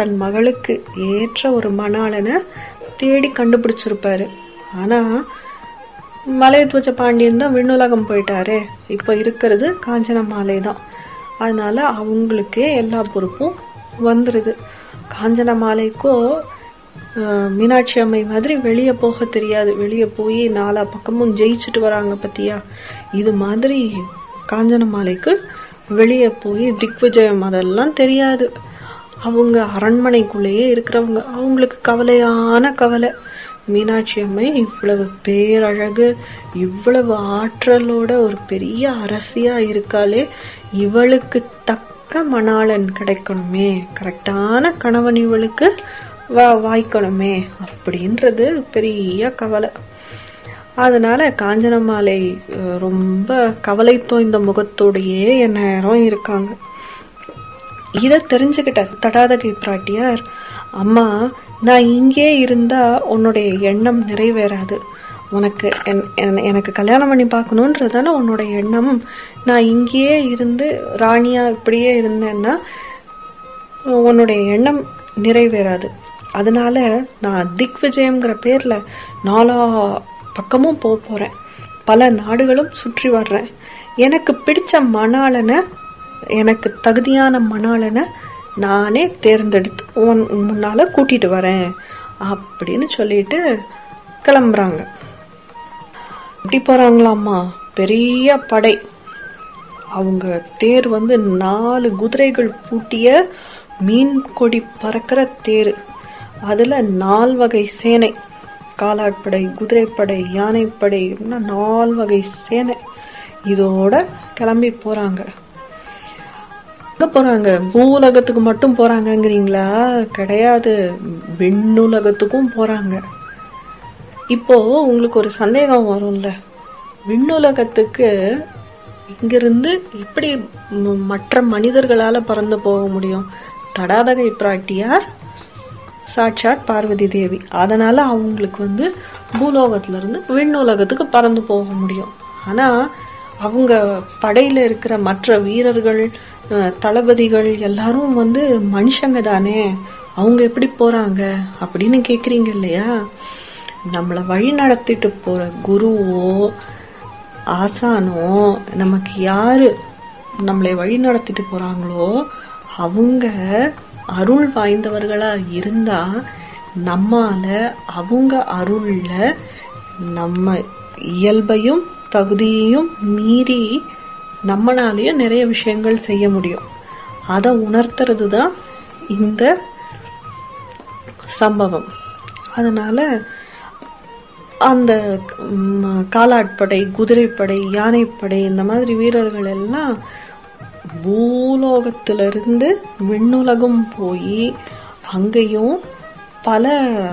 தன் மகளுக்கு ஏற்ற ஒரு மணாளனை தேடி கண்டுபிடிச்சிருப்பாரு ஆனா மலையத்வஜ பாண்டியன் தான் விண்ணுலகம் போயிட்டாரே இப்ப இருக்கிறது காஞ்சன மாலை தான் அதனால அவங்களுக்கே எல்லா பொறுப்பும் வந்துருது காஞ்சன மாலைக்கோ ஆஹ், மீனாட்சி அம்மை மாதிரி வெளியே போக தெரியாது வெளியே போய் நாலா பக்கமும் ஜெயிச்சுட்டு வராங்க பத்தியா இது மாதிரி காஞ்சன மாலைக்கு வெளியே போய் திக்விஜயம் அதெல்லாம் தெரியாது அவங்க அரண்மனைக்குள்ளேயே இருக்கிறவங்க அவங்களுக்கு கவலையான கவலை மீனாட்சி அம்மை இவ்வளவு பேரழகு இவ்வளவு ஆற்றலோட ஒரு பெரிய அரசியா இருக்காளே இவளுக்கு தக்க மணாளன் கிடைக்கணுமே கரெக்டான கணவன் இவளுக்கு வா வாய்க்கணுமே அப்படின்றது பெரிய கவலை அதனால காஞ்சனமாலை அஹ், ரொம்ப கவலை தோய்ந்த முகத்தோடையே எந்நேரம் இருக்காங்க இத தெரிஞ்சுக்கிட்ட தடாதகை பிராட்டியார் அம்மா நான் இங்கே இருந்தா உன்னுடைய எண்ணம் நிறைவேறாது உனக்கு என்- என்- எனக்கு கல்யாணம் பண்ணி பார்க்கணுன்றதானே உன்னோட எண்ணம் நான் இங்கேயே இருந்து ராணியா இப்படியே இருந்தேன்னா உன்னுடைய எண்ணம் நிறைவேறாது அதனால நான் திக் விஜயம்ங்கிற பேர்ல நாலா பக்கமும் போக போறேன் பல நாடுகளும் சுற்றி வர்றேன் எனக்கு பிடிச்ச மணாளனை எனக்கு தகுதியான மணாளனை நானே தேர்ந்தெடுத்து உன் உன் முன்னால கூட்டிட்டு வரேன் அப்படின்னு சொல்லிட்டு கிளம்புறாங்க எப்படி போறாங்களாம்மா பெரிய படை அவங்க தேர் வந்து நாலு குதிரைகள் பூட்டிய மீன் கொடி பறக்கிற தேர் அதுல நால் வகை சேனை காலாட்படை குதிரைப்படை யானைப்படை இப்படின்னா நால் வகை சேனை இதோட கிளம்பி போறாங்க எங்க போறாங்க பூலகத்துக்கு மட்டும் போறாங்கங்கிறீங்களா கிடையாது விண்ணுலகத்துக்கும் போறாங்க இப்போ உங்களுக்கு ஒரு சந்தேகம் வரும்ல விண்ணுலகத்துக்கு இங்கிருந்து எப்படி ம- மற்ற மனிதர்களால பறந்து போக முடியும் தடாதகை பிராட்டியார் சாட்சாத் பார்வதி தேவி அதனால அவங்களுக்கு வந்து பூலோகத்துல இருந்து விண்ணுலகத்துக்கு பறந்து போக முடியும் ஆனா அவங்க படையில இருக்கிற மற்ற வீரர்கள் அஹ், தளபதிகள் எல்லாரும் வந்து மனுஷங்க தானே அவங்க எப்படி போறாங்க அப்படின்னு கேக்குறீங்க இல்லையா நம்மள வழி நடத்திட்டு போற குருவோ ஆசானோ நமக்கு யாரு நம்மளை வழி நடத்திட்டு போறாங்களோ அவங்க அருள் வாய்ந்தவர்களா இருந்தா நம்மால அவங்க அருள்ல நம்ம இயல்பையும் தகுதியையும் மீறி நம்மளாலேயும் நிறைய விஷயங்கள் செய்ய முடியும் அதை உணர்த்துறது தான் இந்த சம்பவம் அதனால அந்த ம், காலாட்படை குதிரைப்படை யானைப்படை இந்த மாதிரி வீரர்கள் எல்லாம் பூலோகத்திலிருந்து விண்ணுலகம் போய் அங்கேயும் பல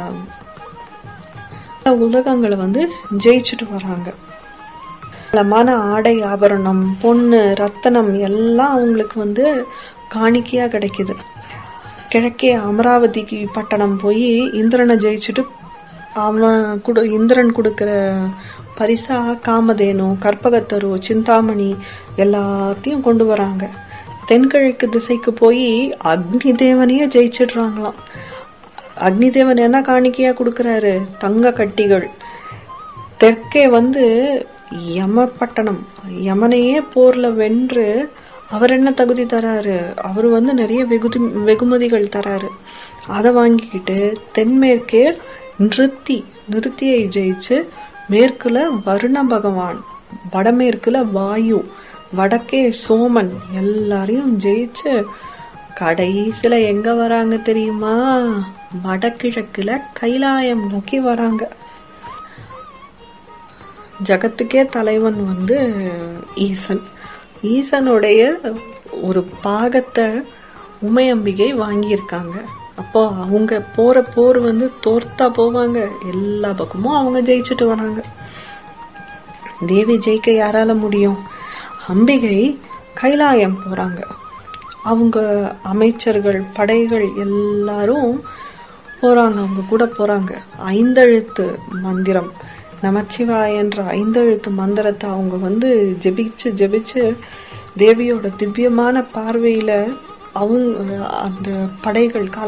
உலகங்களை வந்து ஜெயிச்சுட்டு வராங்க பலமான ஆடை ஆபரணம் பொண்ணு ரத்தனம் எல்லாம் அவங்களுக்கு வந்து காணிக்கையா கிடைக்குது கிழக்கே அமராவதிக்கு பட்டணம் போய் இந்திரனை ஜெயிச்சுட்டு அவன் குடு இந்திரன் கொடுக்கிற பரிசா காமதேனு கற்பகத்தரு சிந்தாமணி எல்லாத்தையும் கொண்டு வராங்க தென்கிழக்கு திசைக்கு போய் அக்னி தேவனையே ஜெயிச்சிடுறாங்களாம் அக்னி தேவன் என்ன காணிக்கையா கொடுக்கறாரு தங்க கட்டிகள் தெற்கே வந்து யமப்பட்டணம் யமனையே போர்ல வென்று அவர் என்ன தகுதி தராரு அவர் வந்து நிறைய வெகுதி வெகுமதிகள் தராரு அதை வாங்கிக்கிட்டு தென்மேற்கே நிறுத்தி நிறுத்தியை ஜெயிச்சு மேற்குல வருண பகவான் வடமேற்குல வாயு வடக்கே சோமன் எல்லாரையும் ஜெயிச்சு கடைசியில எங்க வராங்க தெரியுமா வடகிழக்குல கைலாயம் நோக்கி வராங்க ஜகத்துக்கே தலைவன் வந்து ஈசன் ஈசனுடைய ஒரு பாகத்தை உமையம்பிகை வாங்கியிருக்காங்க அப்போ அவங்க போற போர் வந்து தோர்த்தா போவாங்க எல்லா பக்கமும் அவங்க ஜெயிச்சுட்டு வராங்க தேவி ஜெயிக்க யாரால முடியும் அம்பிகை கைலாயம் போறாங்க அவங்க அமைச்சர்கள் படைகள் எல்லாரும் போறாங்க அவங்க கூட போறாங்க ஐந்தெழுத்து மந்திரம் நமச்சிவாய என்ற ஐந்தெழுத்து மந்திரத்தை அவங்க வந்து ஜெபிச்சு ஜெபிச்சு தேவியோட திவ்யமான பார்வையில அவங்க அந்த படைகள் கால